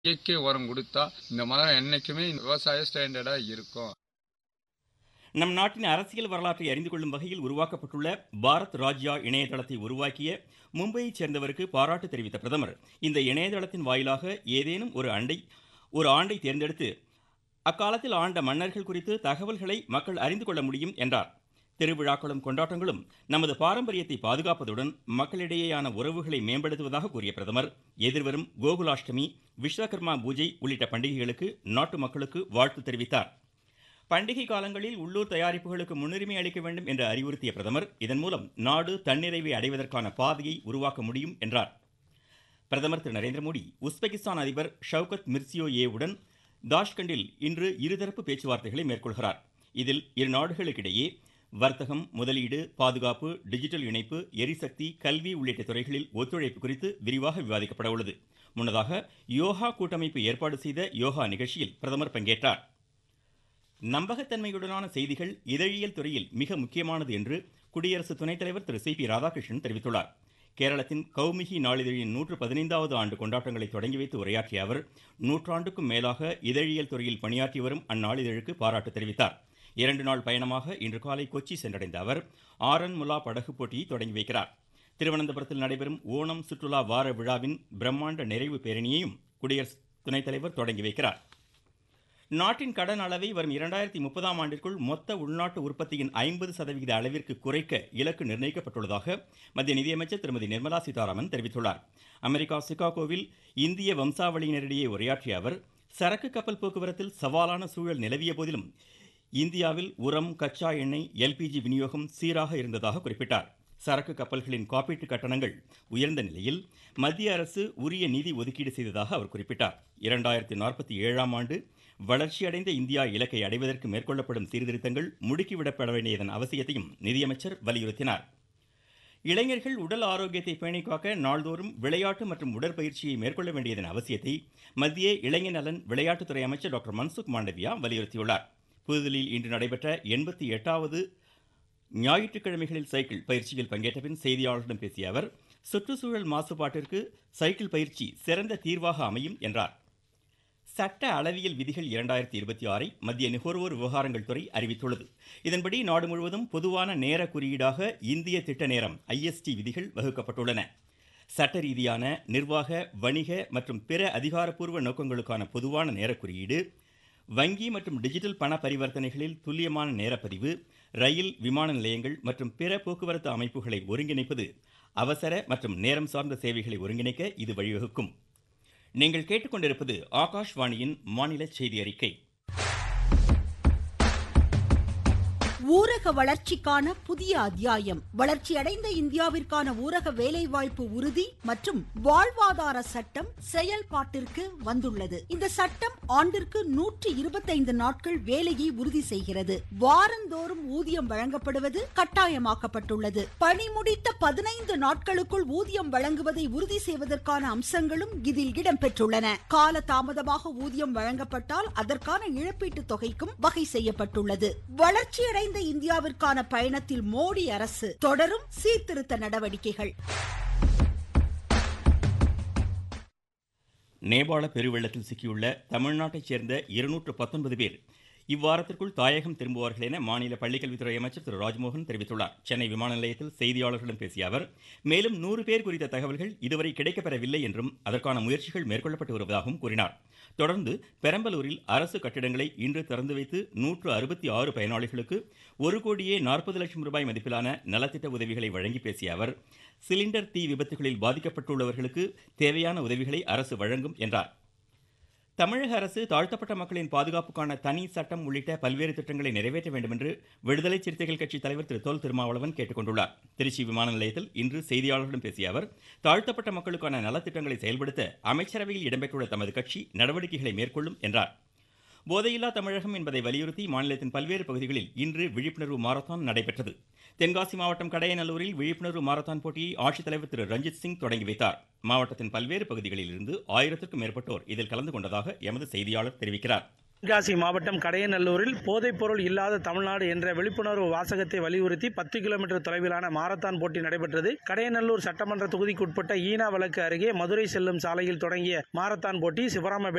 இயற்கை உரம் கொடுத்தா இந்த மரம் என்னைக்குமே விவசாய ஸ்டாண்டர்டா இருக்கும் நம் நாட்டின் அரசியல் வரலாற்றை அறிந்து கொள்ளும் வகையில் உருவாக்கப்பட்டுள்ள பாரத் ராஜ்யா இணையதளத்தை உருவாக்கிய மும்பையைச் சேர்ந்தவருக்கு பாராட்டு தெரிவித்த பிரதமர் இந்த இணையதளத்தின் வாயிலாக ஏதேனும் ஒரு அண்டை ஒரு ஆண்டை தேர்ந்தெடுத்து அக்காலத்தில் ஆண்ட மன்னர்கள் குறித்து தகவல்களை மக்கள் அறிந்து கொள்ள முடியும் என்றார் திருவிழாக்களும் கொண்டாட்டங்களும் நமது பாரம்பரியத்தை பாதுகாப்பதுடன் மக்களிடையேயான உறவுகளை மேம்படுத்துவதாக கூறிய பிரதமர் எதிர்வரும் கோகுலாஷ்டமி விஸ்வகர்மா பூஜை உள்ளிட்ட பண்டிகைகளுக்கு நாட்டு மக்களுக்கு வாழ்த்து தெரிவித்தார் பண்டிகை காலங்களில் உள்ளூர் தயாரிப்புகளுக்கு முன்னுரிமை அளிக்க வேண்டும் என்று அறிவுறுத்திய பிரதமர் இதன் மூலம் நாடு தன்னிறைவை அடைவதற்கான பாதையை உருவாக்க முடியும் என்றார் பிரதமர் திரு நரேந்திர மோடி உஸ்பெகிஸ்தான் அதிபர் ஷவுகத் மிர்சியோயேவுடன் தாஷ்கண்டில் இன்று இருதரப்பு பேச்சுவார்த்தைகளை மேற்கொள்கிறார் இதில் இரு நாடுகளுக்கிடையே வர்த்தகம் முதலீடு பாதுகாப்பு டிஜிட்டல் இணைப்பு எரிசக்தி கல்வி உள்ளிட்ட துறைகளில் ஒத்துழைப்பு குறித்து விரிவாக விவாதிக்கப்பட உள்ளது முன்னதாக யோகா கூட்டமைப்பு ஏற்பாடு செய்த யோகா நிகழ்ச்சியில் பிரதமர் பங்கேற்றார் நம்பகத்தன்மையுடனான செய்திகள் இதழியல் துறையில் மிக முக்கியமானது என்று குடியரசு துணைத் தலைவர் திரு சி பி ராதாகிருஷ்ணன் தெரிவித்துள்ளார் கேரளத்தின் கௌமிகி நாளிதழின் நூற்று பதினைந்தாவது ஆண்டு கொண்டாட்டங்களை தொடங்கி வைத்து உரையாற்றிய அவர் நூற்றாண்டுக்கும் மேலாக இதழியல் துறையில் பணியாற்றி வரும் அந்நாளிதழுக்கு பாராட்டு தெரிவித்தார் இரண்டு நாள் பயணமாக இன்று காலை கொச்சி சென்றடைந்த அவர் ஆரன் முலா படகு போட்டியை தொடங்கி வைக்கிறார் திருவனந்தபுரத்தில் நடைபெறும் ஓணம் சுற்றுலா வார விழாவின் பிரம்மாண்ட நிறைவு பேரணியையும் குடியரசு துணைத் தலைவர் தொடங்கி வைக்கிறார் நாட்டின் கடன் அளவை வரும் இரண்டாயிரத்தி முப்பதாம் ஆண்டிற்குள் மொத்த உள்நாட்டு உற்பத்தியின் ஐம்பது சதவிகித அளவிற்கு குறைக்க இலக்கு நிர்ணயிக்கப்பட்டுள்ளதாக மத்திய நிதியமைச்சர் திருமதி நிர்மலா சீதாராமன் தெரிவித்துள்ளார் அமெரிக்கா சிகாகோவில் இந்திய வம்சாவளியினரிடையே உரையாற்றிய அவர் சரக்கு கப்பல் போக்குவரத்தில் சவாலான சூழல் நிலவிய போதிலும் இந்தியாவில் உரம் கச்சா எண்ணெய் எல்பிஜி விநியோகம் சீராக இருந்ததாக குறிப்பிட்டார் சரக்கு கப்பல்களின் காப்பீட்டு கட்டணங்கள் உயர்ந்த நிலையில் மத்திய அரசு உரிய நிதி ஒதுக்கீடு செய்ததாக அவர் குறிப்பிட்டார் இரண்டாயிரத்தி நாற்பத்தி ஏழாம் ஆண்டு வளர்ச்சியடைந்த இந்தியா இலக்கை அடைவதற்கு மேற்கொள்ளப்படும் சீர்திருத்தங்கள் முடுக்கிவிடப்பட வேண்டியதன் அவசியத்தையும் நிதியமைச்சர் வலியுறுத்தினார் இளைஞர்கள் உடல் ஆரோக்கியத்தை பேணிக் காக்க நாள்தோறும் விளையாட்டு மற்றும் உடற்பயிற்சியை மேற்கொள்ள வேண்டியதன் அவசியத்தை மத்திய இளைஞர் நலன் விளையாட்டுத்துறை அமைச்சர் டாக்டர் மன்சுக் மாண்டவியா வலியுறுத்தியுள்ளார் புதுதில்லியில் இன்று நடைபெற்ற எண்பத்தி எட்டாவது ஞாயிற்றுக்கிழமைகளில் சைக்கிள் பயிற்சியில் பங்கேற்ற பின் செய்தியாளர்களிடம் பேசிய அவர் சுற்றுச்சூழல் மாசுபாட்டிற்கு சைக்கிள் பயிற்சி சிறந்த தீர்வாக அமையும் என்றார் சட்ட அளவியல் விதிகள் இரண்டாயிரத்தி இருபத்தி ஆறை மத்திய நுகர்வோர் விவகாரங்கள் துறை அறிவித்துள்ளது இதன்படி நாடு முழுவதும் பொதுவான நேர குறியீடாக இந்திய திட்ட நேரம் ஐஎஸ்டி விதிகள் வகுக்கப்பட்டுள்ளன சட்ட ரீதியான நிர்வாக வணிக மற்றும் பிற அதிகாரப்பூர்வ நோக்கங்களுக்கான பொதுவான நேர குறியீடு வங்கி மற்றும் டிஜிட்டல் பண பரிவர்த்தனைகளில் துல்லியமான நேரப்பதிவு ரயில் விமான நிலையங்கள் மற்றும் பிற போக்குவரத்து அமைப்புகளை ஒருங்கிணைப்பது அவசர மற்றும் நேரம் சார்ந்த சேவைகளை ஒருங்கிணைக்க இது வழிவகுக்கும் நீங்கள் கேட்டுக்கொண்டிருப்பது ஆகாஷ்வாணியின் மாநில செய்தி அறிக்கை ஊரக வளர்ச்சிக்கான புதிய அத்தியாயம் வளர்ச்சியடைந்த இந்தியாவிற்கான ஊரக வேலைவாய்ப்பு உறுதி மற்றும் வாழ்வாதார சட்டம் செயல்பாட்டிற்கு வந்துள்ளது இந்த சட்டம் ஆண்டிற்கு நூற்றி இருபத்தைந்து நாட்கள் வேலையை உறுதி செய்கிறது வாரந்தோறும் ஊதியம் வழங்கப்படுவது கட்டாயமாக்கப்பட்டுள்ளது பணி முடித்த பதினைந்து நாட்களுக்குள் ஊதியம் வழங்குவதை உறுதி செய்வதற்கான அம்சங்களும் இதில் இடம்பெற்றுள்ளன கால தாமதமாக ஊதியம் வழங்கப்பட்டால் அதற்கான இழப்பீட்டுத் தொகைக்கும் வகை செய்யப்பட்டுள்ளது வளர்ச்சியடைந்த இந்தியாவிற்கான பயணத்தில் மோடி அரசு தொடரும் சீர்திருத்த நடவடிக்கைகள் நேபாள பெருவெள்ளத்தில் சிக்கியுள்ள தமிழ்நாட்டைச் சேர்ந்த இருநூற்று பத்தொன்பது பேர் இவ்வாரத்திற்குள் தாயகம் திரும்புவார்கள் என மாநில பள்ளிக்கல்வித்துறை அமைச்சர் திரு ராஜ்மோகன் தெரிவித்துள்ளார் சென்னை விமான நிலையத்தில் செய்தியாளர்களிடம் பேசிய அவர் மேலும் நூறு பேர் குறித்த தகவல்கள் இதுவரை கிடைக்கப்பெறவில்லை என்றும் அதற்கான முயற்சிகள் மேற்கொள்ளப்பட்டு வருவதாகவும் கூறினார் தொடர்ந்து பெரம்பலூரில் அரசு கட்டிடங்களை இன்று திறந்து வைத்து நூற்று அறுபத்தி ஆறு பயனாளிகளுக்கு ஒரு கோடியே நாற்பது லட்சம் ரூபாய் மதிப்பிலான நலத்திட்ட உதவிகளை வழங்கி பேசிய அவர் சிலிண்டர் தீ விபத்துகளில் பாதிக்கப்பட்டுள்ளவர்களுக்கு தேவையான உதவிகளை அரசு வழங்கும் என்றார் தமிழக அரசு தாழ்த்தப்பட்ட மக்களின் பாதுகாப்புக்கான தனி சட்டம் உள்ளிட்ட பல்வேறு திட்டங்களை நிறைவேற்ற வேண்டும் என்று விடுதலை சிறுத்தைகள் கட்சி தலைவர் திரு தொல் திருமாவளவன் கேட்டுக்கொண்டுள்ளார் திருச்சி விமான நிலையத்தில் இன்று செய்தியாளர்களிடம் பேசிய அவர் தாழ்த்தப்பட்ட மக்களுக்கான நலத்திட்டங்களை செயல்படுத்த அமைச்சரவையில் இடம்பெற்றுள்ள தமது கட்சி நடவடிக்கைகளை மேற்கொள்ளும் என்றார் போதையில்லா தமிழகம் என்பதை வலியுறுத்தி மாநிலத்தின் பல்வேறு பகுதிகளில் இன்று விழிப்புணர்வு மாரத்தான் நடைபெற்றது தென்காசி மாவட்டம் கடையநல்லூரில் விழிப்புணர்வு மாரத்தான் போட்டியை ஆட்சித்தலைவர் திரு ரஞ்சித் சிங் தொடங்கி வைத்தார் மாவட்டத்தின் பல்வேறு பகுதிகளில் இருந்து ஆயிரத்திற்கும் மேற்பட்டோர் இதில் கலந்து கொண்டதாக எமது செய்தியாளர் தெரிவிக்கிறார் தென்காசி மாவட்டம் கடையநல்லூரில் போதைப் பொருள் இல்லாத தமிழ்நாடு என்ற விழிப்புணர்வு வாசகத்தை வலியுறுத்தி பத்து கிலோமீட்டர் தொலைவிலான மாரத்தான் போட்டி நடைபெற்றது கடையநல்லூர் சட்டமன்ற தொகுதிக்குட்பட்ட ஈனா வழக்கு அருகே மதுரை செல்லும் சாலையில் தொடங்கிய மாரத்தான் போட்டி சிவராம